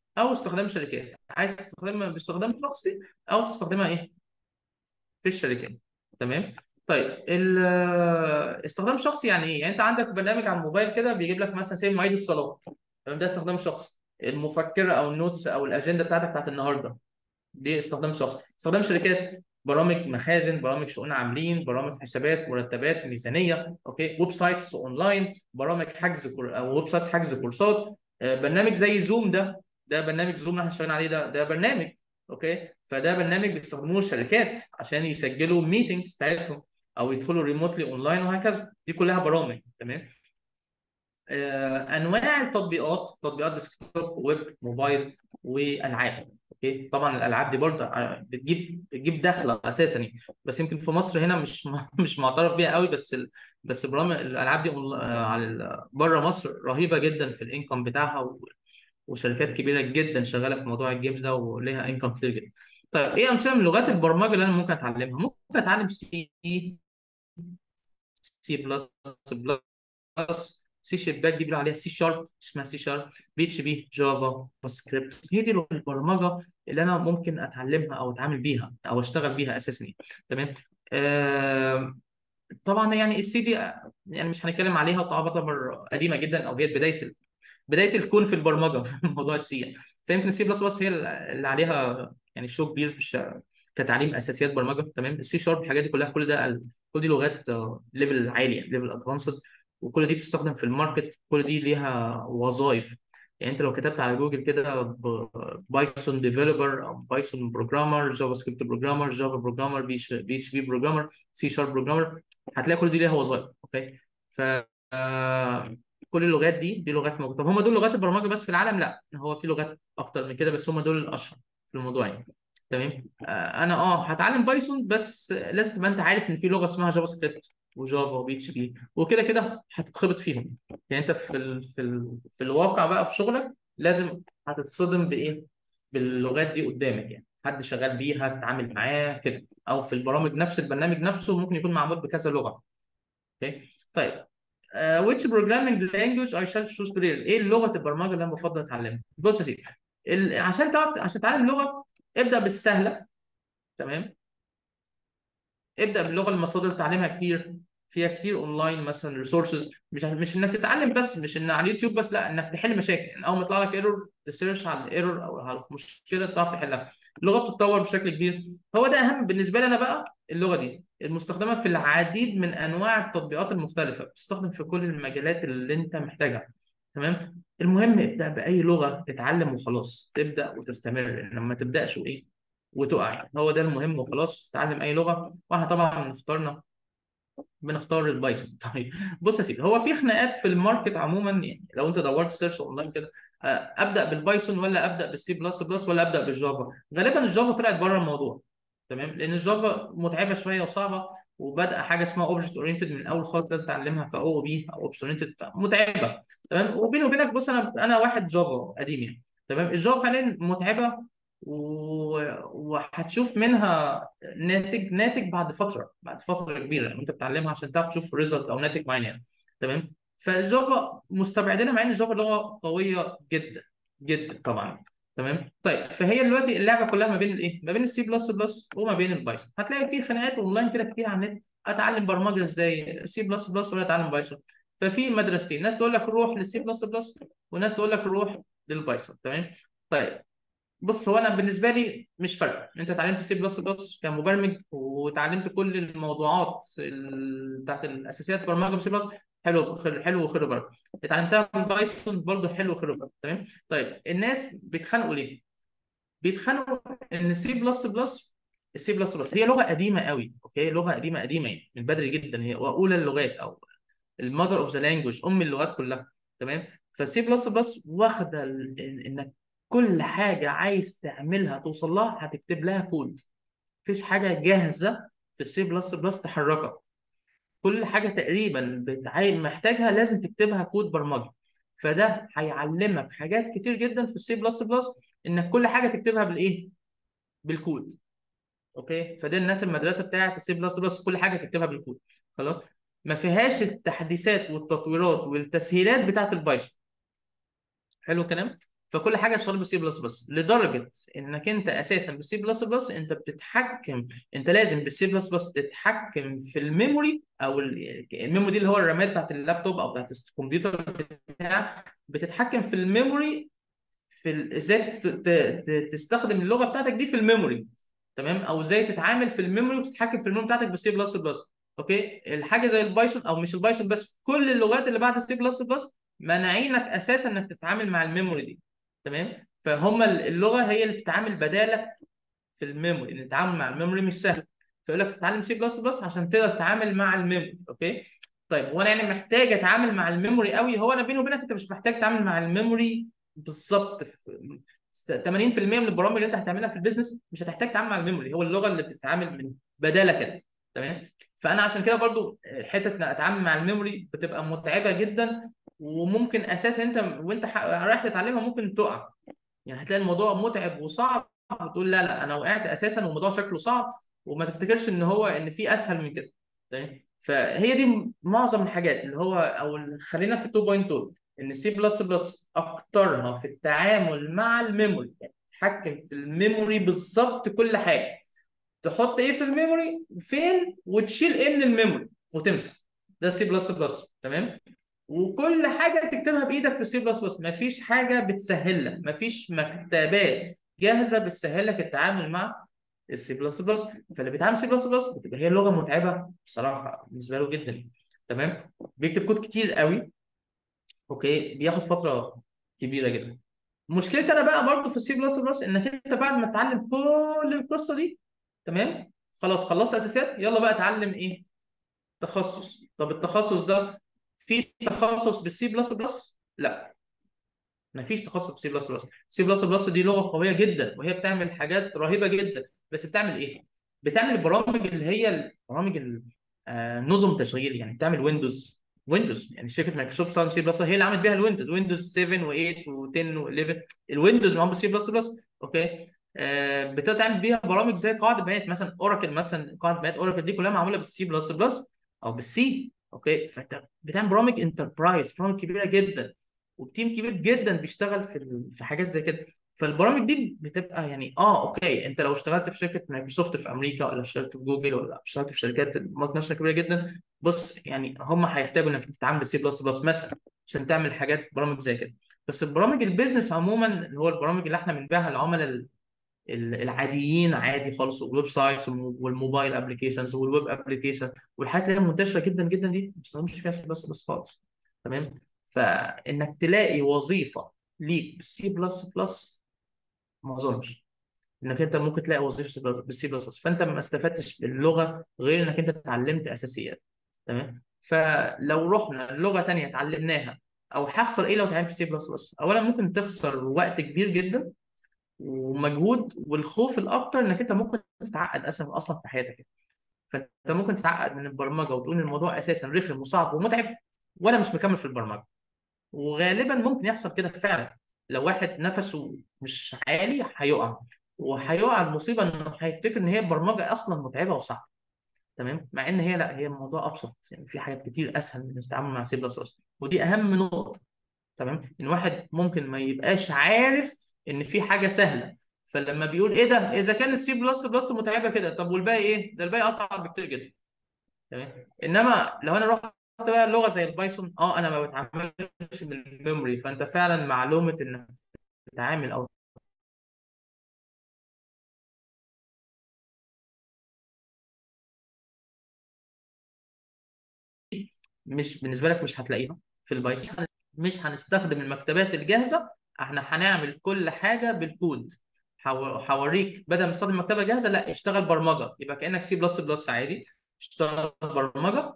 او استخدام شركات عايز تستخدمها باستخدام شخصي او تستخدمها ايه في الشركات تمام طيب ال- استخدام شخصي يعني ايه يعني انت عندك برنامج على الموبايل كده بيجيب لك مثلا زي مواعيد الصلاه تمام ده استخدام شخصي المفكره او النوتس او الاجنده بتاعتك بتاعت النهارده دي استخدام شخصي استخدام شركات برامج مخازن برامج شؤون عاملين برامج حسابات مرتبات ميزانيه اوكي ويب سايتس اونلاين برامج حجز كور... او ويب سايتس حجز كورسات آه، برنامج زي زوم ده ده برنامج زوم اللي احنا شغالين عليه ده ده برنامج اوكي فده برنامج بيستخدموه الشركات عشان يسجلوا ميتنجز بتاعتهم او يدخلوا ريموتلي اونلاين وهكذا دي كلها برامج تمام آه، انواع التطبيقات تطبيقات ديسكتوب ويب موبايل والعاب اوكي طبعا الالعاب دي برضه ع- بتجيب بتجيب دخله اساسا يعني بس يمكن في مصر هنا مش م- مش معترف بيها قوي بس ال... بس برامج الالعاب دي أونلا- آه، على ال- بره مصر رهيبه جدا في الانكم بتاعها و... وشركات كبيره جدا شغاله في موضوع الجيمز ده وليها انكم كتير جدا طيب ايه امثله من لغات البرمجه اللي انا ممكن اتعلمها ممكن اتعلم سي سي بلس بلس سي شيبات دي بيقولوا عليها سي شارب اسمها سي شارب بي اتش بي جافا جافا سكريبت هي دي لغه البرمجه اللي انا ممكن اتعلمها او اتعامل بيها او اشتغل بيها اساسا يعني. تمام آه طبعا يعني السي دي يعني مش هنتكلم عليها تعتبر قديمه جدا او هي بدايه بدايه الكون في البرمجه في موضوع السي يعني فيمكن السي بلس بلس هي اللي عليها يعني شو كبير مش كتعليم اساسيات برمجه تمام السي شارب الحاجات دي كلها كل ده كل دي لغات ليفل عالي يعني ليفل ادفانسد وكل دي بتستخدم في الماركت كل دي ليها وظائف يعني انت لو كتبت على جوجل كده بايثون ديفلوبر او بايثون بروجرامر جافا سكريبت بروجرامر جافا بروجرامر بي اتش بي بروجرامر سي شارب بروجرامر هتلاقي كل دي ليها وظائف اوكي ف آه، كل اللغات دي دي لغات موجوده طب هم دول لغات البرمجه بس في العالم لا هو في لغات اكتر من كده بس هم دول الاشهر في الموضوع يعني تمام آه، انا اه هتعلم بايثون بس لازم تبقى انت عارف ان في لغه اسمها جافا سكريبت وجافا وبي اتش بي وكده كده هتتخبط فيهم يعني انت في ال... في ال... في الواقع بقى في شغلك لازم هتتصدم بايه باللغات دي قدامك يعني حد شغال بيها تتعامل معاه كده او في البرامج نفس البرنامج نفسه ممكن يكون معمول بكذا لغه اوكي طيب uh, which programming language I shall choose to learn ايه لغه البرمجه اللي انا بفضل اتعلمها بص يا سيدي ال... عشان تعرف عشان تتعلم لغه ابدا بالسهله تمام ابدا باللغه المصادر تعليمها كتير فيها كتير اونلاين مثلا ريسورسز مش مش انك تتعلم بس مش ان على اليوتيوب بس لا انك تحل مشاكل يعني اول ما يطلع لك ايرور تسيرش على الايرور او على المشكله تعرف تحلها اللغه بتتطور بشكل كبير هو ده اهم بالنسبه لي انا بقى اللغه دي المستخدمه في العديد من انواع التطبيقات المختلفه بتستخدم في كل المجالات اللي انت محتاجها تمام المهم ابدا باي لغه اتعلم وخلاص تبدا وتستمر لما ما تبداش وايه وتقع هو ده المهم وخلاص تعلم اي لغه واحنا طبعا اخترنا بنختار البايثون طيب بص يا سيدي هو في خناقات في الماركت عموما يعني لو انت دورت سيرش اونلاين كده آه، ابدا بالبايثون ولا ابدا بالسي بلس بلس ولا ابدا بالجافا غالبا الجافا طلعت بره الموضوع تمام لان الجافا متعبه شويه وصعبه وبدا حاجه اسمها اوبجكت اورينتد من الاول خالص لازم تعلمها كاو او بي او اوبجكت اورينتد متعبه تمام وبيني وبينك بص انا انا واحد جافا قديم يعني تمام الجافا فعلا متعبه و... وهتشوف منها ناتج ناتج بعد فتره بعد فتره كبيره يعني انت بتتعلمها عشان تعرف تشوف ريزلت او ناتج معين يعني تمام فالجافا مستبعدينها مع ان الجافا لغه قويه جدا جدا طبعا تمام طيب فهي دلوقتي اللعبه كلها ما بين الايه ما بين السي بلس بلس وما بين البايثون هتلاقي في خناقات اونلاين كده كتير على النت اتعلم برمجه ازاي سي بلس بلس ولا اتعلم بايثون ففي مدرستين ناس تقول لك روح للسي بلس بلس وناس تقول لك روح للبايثون تمام طيب بص هو انا بالنسبه لي مش فارقه انت اتعلمت سي بلس بلس كمبرمج وتعلمت كل الموضوعات ال- بتاعت الاساسيات البرمجه بسي بلس حلو خير- حلو وخير برضه اتعلمتها من بايثون برضه حلو وخير برضه تمام طيب الناس بيتخانقوا ليه؟ بيتخانقوا ان السي بلس بلس السي بلس بلس هي لغه قديمه قوي اوكي لغه قديمه قديمه يعني من بدري جدا هي اولى اللغات او المذر اوف ذا لانجوج ام اللغات كلها تمام فالسي بلس بلس واخده ال- إن- انك كل حاجه عايز تعملها توصل لها هتكتب لها كود مفيش حاجه جاهزه في السي بلس بلس تحركها كل حاجه تقريبا بتعي... محتاجها لازم تكتبها كود برمجي فده هيعلمك حاجات كتير جدا في السي بلس بلس انك كل حاجه تكتبها بالايه بالكود اوكي فده الناس المدرسه بتاعت السي بلس بلس كل حاجه تكتبها بالكود خلاص ما فيهاش التحديثات والتطويرات والتسهيلات بتاعت البايثون حلو الكلام فكل حاجه شغاله بالسي بلس بلس لدرجه انك انت اساسا بالسي بلس بلس انت بتتحكم انت لازم بالسي بلس بلس تتحكم في الميموري او ال- الميموري دي اللي هو الرامات بتاعت اللابتوب او بتاعت الكمبيوتر بتاعك بتتحكم في الميموري في ال- ازاي ت- ت- ت- تستخدم اللغه بتاعتك دي في الميموري تمام او ازاي تتعامل في الميموري وتتحكم في الميموري بتاعتك بالسي بلس بلس اوكي الحاجه زي البايثون او مش البايثون بس كل اللغات اللي بعد السي بلس بلس مانعينك اساسا انك تتعامل مع الميموري دي تمام فهم ال- اللغه هي اللي بتتعامل بدالك في الميموري ان التعامل مع الميموري مش سهل فيقول لك تتعلم سي بلس بلس عشان تقدر تتعامل مع الميموري اوكي طيب وانا يعني محتاج اتعامل مع الميموري قوي هو انا بيني وبينك انت مش محتاج تتعامل مع الميموري بالظبط في 80% من البرامج اللي انت هتعملها في البيزنس مش هتحتاج تتعامل مع الميموري هو اللغه اللي بتتعامل من بدالك انت تمام فانا عشان كده برضو حته ان اتعامل مع الميموري بتبقى متعبه جدا وممكن اساسا انت وانت ح- رايح تتعلمها ممكن تقع يعني هتلاقي الموضوع متعب وصعب وتقول لا لا انا وقعت اساسا والموضوع شكله صعب وما تفتكرش ان هو ان في اسهل من كده تمام فهي دي معظم الحاجات اللي هو او اللي خلينا في 2.2 ان السي بلس بلس اكترها في التعامل مع الميموري يعني تتحكم في الميموري بالظبط كل حاجه تحط ايه في الميموري فين وتشيل ايه من الميموري وتمسح ده سي بلس بلس تمام وكل حاجه تكتبها بايدك في السي بلس بلس مفيش حاجه بتسهل لك مفيش مكتبات جاهزه بتسهل لك التعامل مع السي بلس بلس فاللي بيتعامل سي بلس بلس بتبقى هي لغه متعبه بصراحه بالنسبه له جدا تمام بيكتب كود كتير قوي اوكي بياخد فتره كبيره جدا مشكلتي انا بقى برضه في السي بلس بلس انك انت بعد ما تتعلم كل القصه دي تمام خلاص خلصت اساسيات يلا بقى اتعلم ايه تخصص طب التخصص ده في تخصص بالسي بلس بلس لا مفيش تخصص بالسي بلس بلس سي بلس بلس دي لغه قويه جدا وهي بتعمل حاجات رهيبه جدا بس بتعمل ايه بتعمل البرامج اللي هي البرامج ال- آه، نظم تشغيل يعني بتعمل ويندوز ويندوز يعني شركه مايكروسوفت صار سي بلس هي اللي عملت بيها الويندوز ويندوز 7 و8 و10 و11 الويندوز معمول بالسي بلس بلس اوكي آه بتقدر تعمل بيها برامج زي قاعده بيانات مثلا اوراكل مثلا قاعده بيانات اوراكل دي كلها معموله بالسي بلس بلس او بالسي اوكي فانت بتعمل برامج انتربرايز برامج كبيره جدا وتيم كبير جدا بيشتغل في ال- في حاجات زي كده فالبرامج دي بتبقى يعني اه اوكي انت لو اشتغلت في شركه مايكروسوفت في امريكا ولا اشتغلت في جوجل ولا اشتغلت في شركات مالتي ناشونال كبيره جدا بص يعني هم هيحتاجوا انك تتعامل بالسي بلس بلس مثلا عشان تعمل حاجات برامج زي كده بس البرامج البيزنس عموما اللي هو البرامج اللي احنا بنبيعها للعملاء ال- ال- العاديين عادي خالص الويب سايتس والموبايل ابلكيشنز والويب ابلكيشن والحاجات اللي هي منتشره جدا جدا دي ما بتستخدمش فيها سي بلس بلس خالص تمام فانك تلاقي وظيفه ليك بالسي بلس بلس ما اظنش انك انت ممكن تلاقي وظيفه بالسي بلس بلس فانت ما استفدتش باللغه غير انك انت اتعلمت اساسيات تمام فلو رحنا لغه تانية اتعلمناها او هخسر ايه لو اتعلمت سي بلس بلس اولا ممكن تخسر وقت كبير جدا ومجهود والخوف الاكتر انك انت ممكن تتعقد اصلا اصلا في حياتك فانت ممكن تتعقد من البرمجه وتقول إن الموضوع اساسا رخم وصعب ومتعب وانا مش مكمل في البرمجه وغالبا ممكن يحصل كده فعلا لو واحد نفسه مش عالي هيقع وهيقع المصيبه انه هيفتكر ان هي البرمجه اصلا متعبه وصعبه تمام مع ان هي لا هي الموضوع ابسط يعني في حاجات كتير اسهل من التعامل مع سي بلس بلس ودي اهم نقطه تمام ان واحد ممكن ما يبقاش عارف ان في حاجه سهله فلما بيقول ايه ده اذا كان السي بلس بلس متعبه كده طب والباقي ايه ده الباقي اصعب بكتير جدا تمام انما لو انا رحت بقى لغه زي البايثون اه انا ما بتعاملش بالميموري فانت فعلا معلومه انك تتعامل او مش بالنسبه لك مش هتلاقيها في البايثون مش هنستخدم المكتبات الجاهزه احنا هنعمل كل حاجه بالكود هو- هوريك بدل ما تستخدم مكتبه جاهزه لا اشتغل برمجه يبقى كانك سي بلس بلس عادي اشتغل برمجه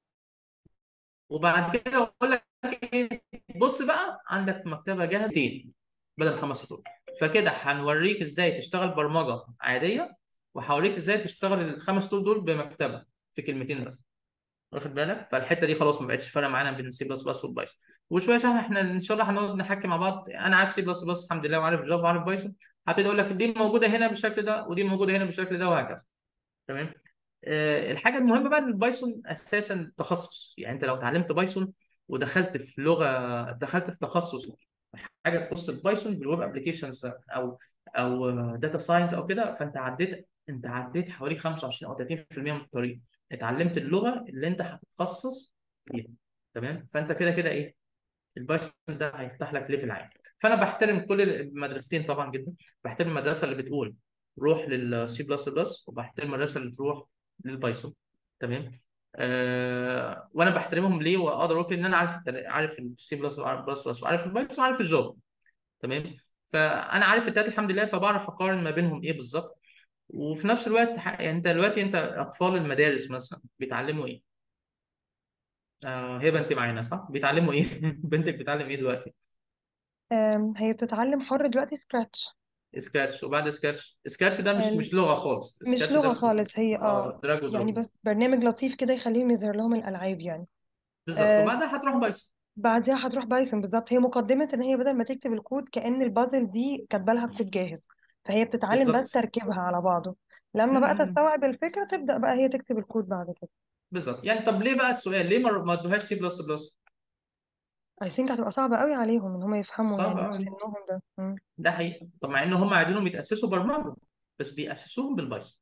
وبعد كده اقول لك ايه بص بقى عندك مكتبه جاهزه بدل خمس سطور فكده هنوريك ازاي تشتغل برمجه عاديه وهوريك ازاي تشتغل الخمس سطور دول بمكتبه في كلمتين بس واخد بالك فالحته دي خلاص ما بقتش فارقه معانا بين السي بلس بلس والبايثون وشويه شويه احنا ان شاء الله هنقعد نحكي مع بعض انا عارف سي بلس بلس الحمد لله وعارف جافا وعارف بايثون هبتدي اقول لك دي موجوده هنا بالشكل ده ودي موجوده هنا بالشكل ده وهكذا تمام آه الحاجه المهمه بقى ان البايثون اساسا تخصص يعني انت لو اتعلمت بايثون ودخلت في لغه دخلت في تخصص حاجه تخص البايثون بالويب ابلكيشنز او او داتا ساينس او كده فانت عديت انت عديت حوالي 25 او 30% من الطريق اتعلمت اللغه اللي انت هتتخصص فيها تمام فانت كده كده ايه البايثون ده هيفتح لك ليفل عالي فانا بحترم كل المدرستين طبعا جدا بحترم المدرسه اللي بتقول روح للسي بلس بلس وبحترم المدرسه اللي تروح للبايثون تمام آه وانا بحترمهم ليه واقدر اقول ان انا عارف التل- عارف السي بلس بلس بلس وعارف البايثون وعارف الجافا تمام فانا عارف التلاته الحمد لله فبعرف اقارن ما بينهم ايه بالظبط وفي نفس الوقت ح- يعني انت دلوقتي انت اطفال المدارس مثلا بيتعلموا ايه؟ آه هبه انت معانا صح؟ بيتعلموا ايه؟ بنتك بتتعلم ايه دلوقتي؟ أم، هي بتتعلم حر دلوقتي سكراتش سكراتش وبعد سكراتش سكراتش ده مش ال- مش لغه خالص مش سكراتش ده لغة بت- خالص هي اه اه دراج يعني ودروب بس برنامج لطيف كده يخليهم يظهر لهم الألعاب يعني بالظبط آه وبعدها هتروح بايثون بعدها هتروح بايثون بالظبط هي مقدمة ان هي بدل ما تكتب الكود كأن البازل دي كاتبه لها الكود جاهز فهي بتتعلم بس بالظبط تركيبها على بعضه لما م- بقى م- م. تستوعب الفكرة تبدأ بقى هي تكتب الكود بعد كده بالظبط يعني طب ليه بقى السؤال ليه ما ما ادوهاش سي بلس بلس I think هتبقى صعبة قوي عليهم ان هم يفهموا صعب يعني في قوي سنهم ده مم. ده حقيقي طب مع ان هم عايزينهم يتاسسوا برمجه بس بيأسسوهم بالبايثون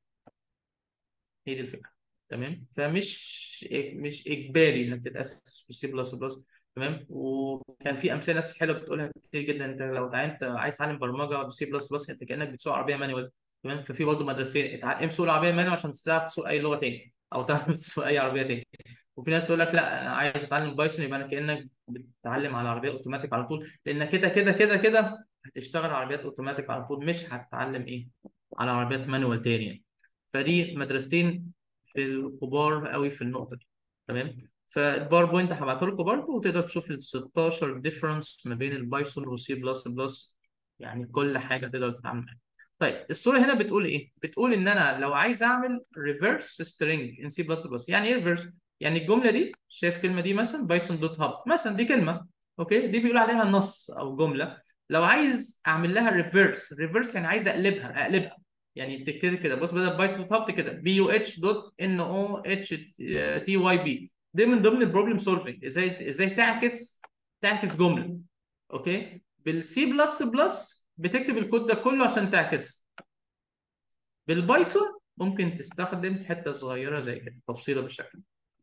هي دي الفكره تمام فمش مش اجباري انك تتاسس في سي بلس بلس تمام وكان في امثله ناس حلوه بتقولها كتير جدا انت لو اتعلمت عايز تتعلم برمجه بسي بلس بلس انت كانك بتسوق عربيه مانوال تمام ففي برضه مدرسين اتعلم سوق العربيه مانوال عشان تعرف تسوق اي لغه تاني او تعرف تسوق اي عربيه تاني وفي ناس تقول لك لا انا عايز اتعلم بايثون يبقى انا كانك بتتعلم على عربيه اوتوماتيك على طول لان كده كده كده كده هتشتغل عربيات اوتوماتيك على طول مش هتتعلم ايه على عربيات مانوال تاني يعني. فدي مدرستين في الكبار قوي في النقطه دي تمام فالباوربوينت هبعته لكم برضه وتقدر تشوف ال 16 ديفرنس ما بين البايثون والسي بلس بلس يعني كل حاجه تقدر تتعامل معاها طيب الصوره هنا بتقول ايه؟ بتقول ان انا لو عايز اعمل ريفرس سترينج ان سي بلس بلس يعني ايه ريفرس؟ يعني الجمله دي شايف الكلمه دي مثلا بايثون دوت هاب مثلا دي كلمه اوكي دي بيقول عليها نص او جمله لو عايز اعمل لها ريفرس ريفرس يعني عايز اقلبها اقلبها يعني تكتب كده بص بدل بايثون دوت هاب كده بي يو اتش دوت ان او اتش تي واي بي دي من ضمن البروبلم سولفنج ازاي ازاي تعكس تعكس جمله اوكي بالسي بلس بلس بتكتب الكود ده كله عشان تعكسه بالبايثون ممكن تستخدم حته صغيره زي كده تفصيله بالشكل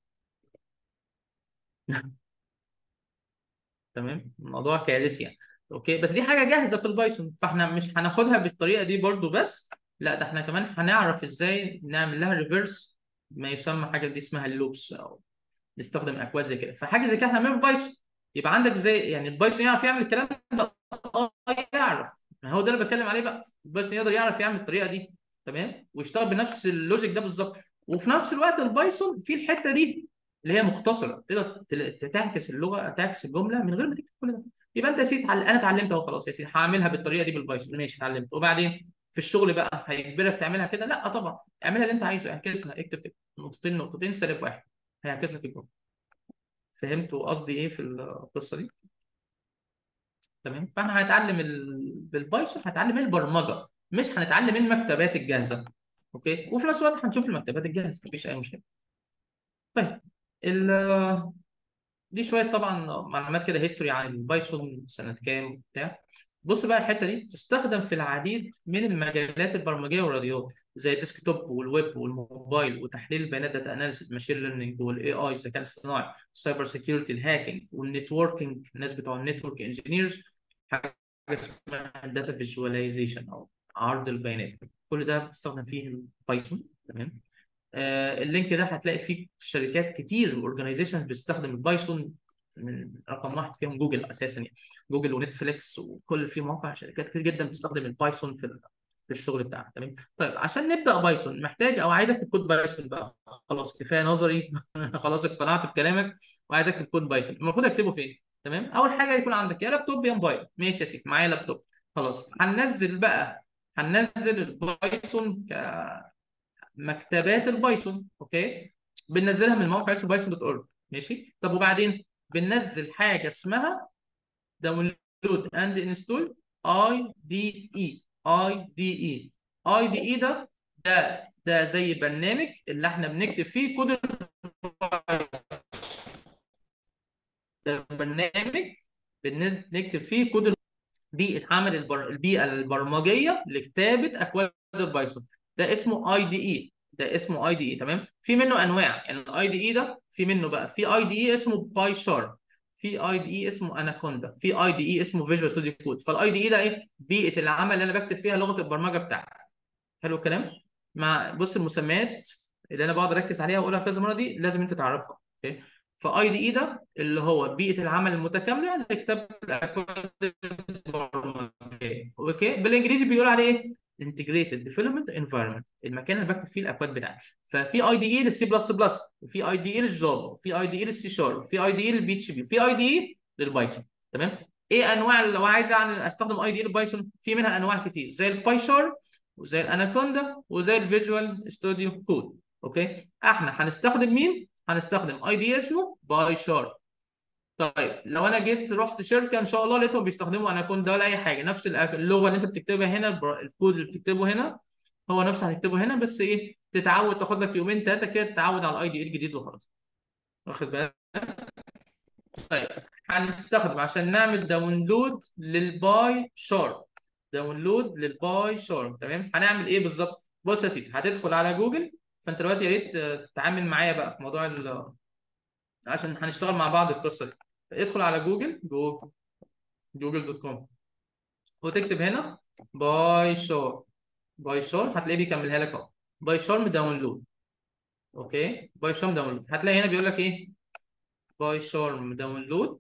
تمام الموضوع كارثي يعني اوكي بس دي حاجه جاهزه في البايثون فاحنا مش هناخدها بالطريقه دي برضو بس لا ده احنا كمان هنعرف ازاي نعمل لها ريفرس ما يسمى حاجه دي اسمها اللوبس او نستخدم اكواد زي كده فحاجه زي كده احنا هنعمل بايثون يبقى عندك زي يعني البايثون يعرف يعمل الكلام ده اه يعرف ما هو ده اللي بتكلم عليه بقى البايثون يقدر يعرف يعمل الطريقه دي تمام ويشتغل بنفس اللوجيك ده بالظبط وفي نفس الوقت البايثون في الحته دي اللي هي مختصره تقدر تل- تعكس اللغه تعكس الجمله من غير ما تكتب كل ده يبقى انت يا سيدي اتعل- انا اتعلمت اهو خلاص يا سيدي هعملها بالطريقه دي بالبايثون ماشي اتعلمت وبعدين في الشغل بقى هيجبرك تعملها كده لا طبعا اعملها اللي انت عايزه اعكسها اكتب كده نقطتين نقطتين سالب واحد هيعكس لك الجمله فهمتوا قصدي ايه في القصه دي تمام فاحنا هنتعلم ال... بالبايثون هنتعلم البرمجه مش هنتعلم المكتبات الجاهزه اوكي وفي نفس الوقت هنشوف المكتبات الجاهزه مفيش اي مشكله طيب ال... دي شويه طبعا معلومات كده هيستوري عن البايثون سنه كام بتاع بص بقى الحته دي تستخدم في العديد من المجالات البرمجيه والرياضيات زي الديسكتوب والويب والموبايل وتحليل البيانات داتا اناليسيس ماشين ليرنينج والاي اي الذكاء الاصطناعي السايبر سيكيورتي الهاكينج والنتوركينج الناس بتوع النتورك انجينيرز حاجه اسمها داتا فيجواليزيشن او عرض البيانات كل ده بتستخدم فيه البايثون تمام آه اللينك ده هتلاقي فيه شركات كتير واورجنايزيشنز بتستخدم البايثون من رقم واحد فيهم جوجل اساسا يعني جوجل ونتفليكس وكل في مواقع شركات كتير جدا بتستخدم البايثون في في الشغل بتاعها تمام طيب عشان نبدا بايثون محتاج او عايز اكتب كود بايثون بقى خلاص كفايه نظري خلاص اقتنعت بكلامك وعايز اكتب كود بايثون المفروض اكتبه فين تمام اول حاجه يكون عندك يا لابتوب يا موبايل ماشي يا سيدي معايا لابتوب خلاص هننزل بقى هننزل البايثون كمكتبات البايثون اوكي بننزلها من موقع اسمه بايثون دوت اورج ماشي طب وبعدين بننزل حاجه اسمها داونلود اند انستول اي دي اي اي دي اي اي دي اي ده ده ده زي برنامج اللي احنا بنكتب فيه كود ده برنامج بنكتب فيه كود بيئه عمل البر... البيئه البرمجيه لكتابه اكواد البايثون ده اسمه اي دي اي ده اسمه اي دي اي تمام في منه انواع يعني الاي دي اي ده في منه بقى في اي دي اي اسمه باي شارب في اي دي اي اسمه اناكوندا في اي دي اي اسمه فيجوال ستوديو كود فالاي دي اي ده ايه بيئه العمل اللي انا بكتب فيها لغه البرمجه بتاعتي حلو الكلام مع بص المسميات اللي انا بقعد اركز عليها واقولها كذا مره دي لازم انت تعرفها اوكي فاي دي اي ده اللي هو بيئه العمل المتكامله لكتابه الاكواد البرمجيه اوكي بالانجليزي بيقول عليه ايه انتجريتد ديفلوبمنت انفايرمنت المكان اللي بكتب فيه الاكواد بتاعتي ففي اي دي اي للسي بلس بلس وفي اي دي اي للجافا وفي اي دي اي للسي شارب وفي اي دي اي للبي اتش بي وفي اي دي اي للبايثون تمام ايه انواع لو عايز يعني استخدم اي دي اي للبايثون في منها انواع كتير زي الباي شارب وزي الاناكوندا وزي الفيجوال ستوديو كود اوكي احنا هنستخدم مين هنستخدم اي دي اسمه باي شارب طيب لو انا جيت رحت شركه ان شاء الله لقيتهم بيستخدموا اناكوندا ولا اي حاجه نفس الأك- اللغه اللي انت بتكتبها هنا البر- الكود اللي بتكتبه هنا هو نفسه هتكتبه هنا بس ايه تتعود تاخد لك يومين ثلاثه كده تتعود على الاي دي اي الجديد وخلاص واخد بالك طيب هنستخدم عشان نعمل داونلود للباي شارب داونلود للباي شارب تمام هنعمل ايه بالظبط بص يا سيدي هتدخل على جوجل فانت دلوقتي يا ريت آه، تتعامل معايا بقى في موضوع ال عشان هنشتغل مع بعض القصه دي ادخل على جوجل جوجل جوجل دوت كوم وتكتب هنا باي شار باي شار هتلاقيه بيكملها لك اهو باي شارم داونلود اوكي باي شارم داونلود هتلاقي هنا بيقول لك ايه باي شارم داونلود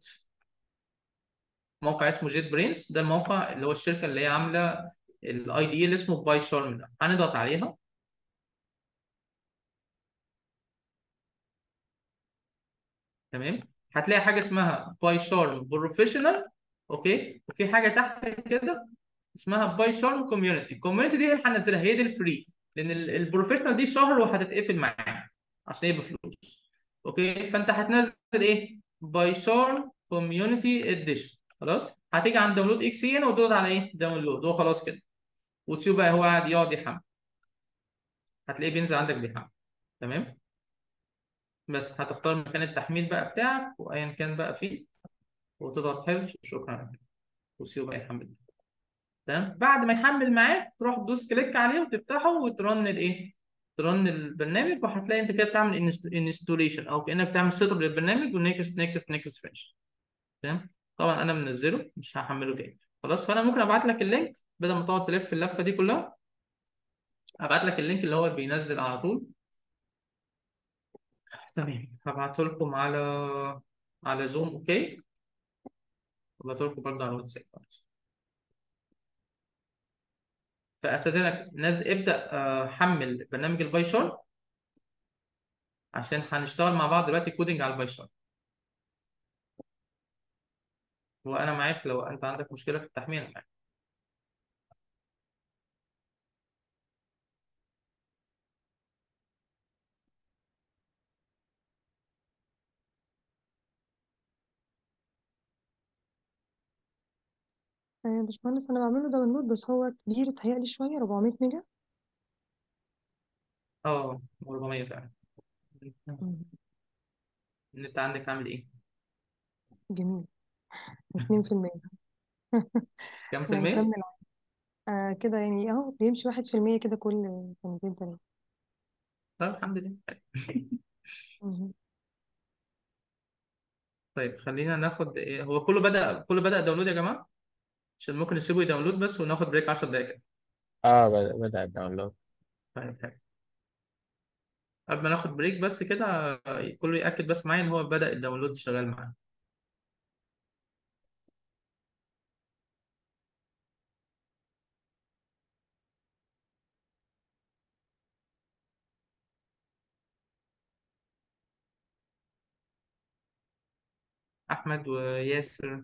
موقع اسمه جيت برينز ده الموقع اللي هو الشركه اللي هي عامله الاي دي اللي اسمه باي شارم ده هنضغط عليها تمام هتلاقي حاجه اسمها باي شارم بروفيشنال اوكي وفي حاجه تحت كده اسمها باي شارم كوميونتي الكوميونتي دي اللي هنزلها هي دي الفري لان ال- البروفيشنال دي شهر وهتتقفل معاك عشان هي بفلوس اوكي فانت هتنزل ايه باي شارم كوميونتي اديشن خلاص هتيجي عند داونلود اكس اي هنا وتضغط على ايه داونلود هو خلاص كده وتسيبه بقى هو قاعد يقعد يحمل هتلاقيه بينزل عندك بيحمل تمام بس هتختار مكان التحميل بقى بتاعك وايا كان بقى فيه وتضغط حفظ وشكرا وتسيبه بقى يحمل تمام بعد ما يحمل معاك تروح تدوس كليك عليه وتفتحه وترن الايه ترن البرنامج وهتلاقي انت كده بتعمل انستوليشن او كانك بتعمل سيت اب للبرنامج ونيكست نيكست نيكست فينش تمام طبعا انا منزله مش هحمله تاني خلاص فانا ممكن ابعت لك اللينك بدل ما تقعد تلف اللفه دي كلها ابعت لك اللينك اللي هو بينزل على طول تمام هبعته لكم على على زوم اوكي هبعته لكم برضه على الواتساب فاساسا نزل ابدا آه، حمل برنامج الباي شارك عشان هنشتغل مع بعض دلوقتي كودنج على الباي شارك وانا معاك لو انت عندك مشكله في التحميل أنا معاك آه، باشمهندس انا بعمله داونلود بس هو كبير اتهيألي شويه 400 ميجا اه 400 فعلا مم. النت عندك عامل ايه؟ جميل 2% كام في يعني المية؟ كمل آه كده يعني اهو بيمشي 1% كده كل سنتين تلاتة طيب الحمد لله مم. طيب خلينا ناخد إيه هو كله بدأ كله بدأ داونلود يا جماعة عشان ممكن نسيبه يداونلود بس وناخد بريك 10 دقايق كده اه بدأ بدأ الداونلود طيب حلو قبل ما ناخد بريك بس كده آه، كله يأكد بس معايا ان هو بدأ الداونلود شغال معاه أحمد وياسر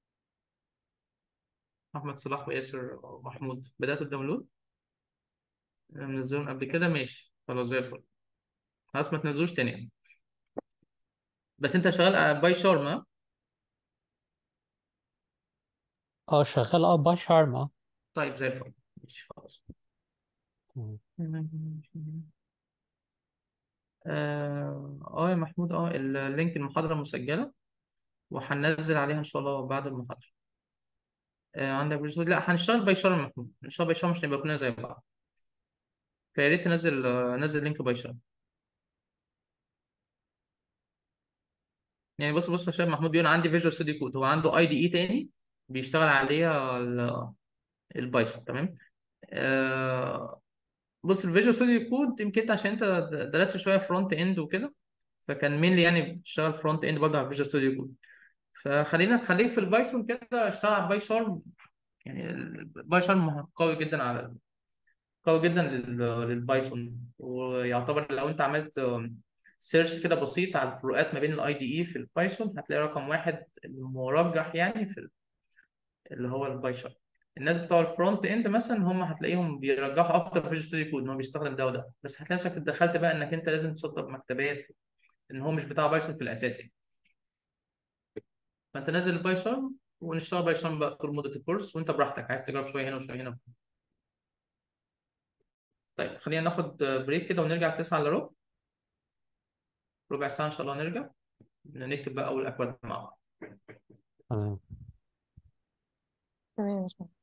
أحمد صلاح وياسر ومحمود بدأتوا الداونلود منزلهم قبل كده ماشي خلاص زي الفل خلاص ما تنزلوش تاني يعني. بس انت شغال باي شارم ها؟ اه شغال اه باي شارما طيب زي الفل ماشي خلاص اه آه يا محمود اه اللينك المحاضرة مسجلة وهننزل عليها ان شاء الله بعد المحاضرة آه عندك فيجوال ستوديو لا هنشتغل باي شارم محمود هنشتغل باي شارم مش نبقى كلنا زي بعض فيا ريت تنزل آه، نزل لينك باي شارم يعني بص بص يا شباب محمود بيقول عندي فيجوال ستوديو كود هو عنده اي دي اي تاني بيشتغل عليها ال- البايثون تمام آه بص الفيجوال ستوديو كود يمكن انت عشان انت درست شويه فرونت اند وكده فكان مين يعني بتشتغل فرونت اند برضه على فيجوال ستوديو كود فخلينا خليك في البايثون كده اشتغل على الباي شارم يعني الباي شارم قوي جدا على قوي جدا لل- للبايثون ويعتبر لو انت عملت سيرش كده بسيط على الفروقات ما بين الاي دي اي في البايثون هتلاقي رقم واحد المرجح يعني في اللي هو الباي شارم الناس بتوع الفرونت اند مثلا هم هتلاقيهم بيرجحوا اكتر في فيجوال ستوديو كود ان هو بيستخدم ده وده بس هتلاقي نفسك اتدخلت بقى انك انت لازم تسطب مكتبات ان هو مش بتاع بايثون في الاساس يعني فانت نزل الباي شارم ونشتغل باي شارم بقى طول مده الكورس وانت براحتك عايز تجرب شويه هنا وشويه هنا طيب خلينا ناخد بريك كده ونرجع 9 الا ربع ربع ساعه ان شاء الله نرجع نكتب بقى اول اكواد مع بعض تمام تمام يا باشمهندس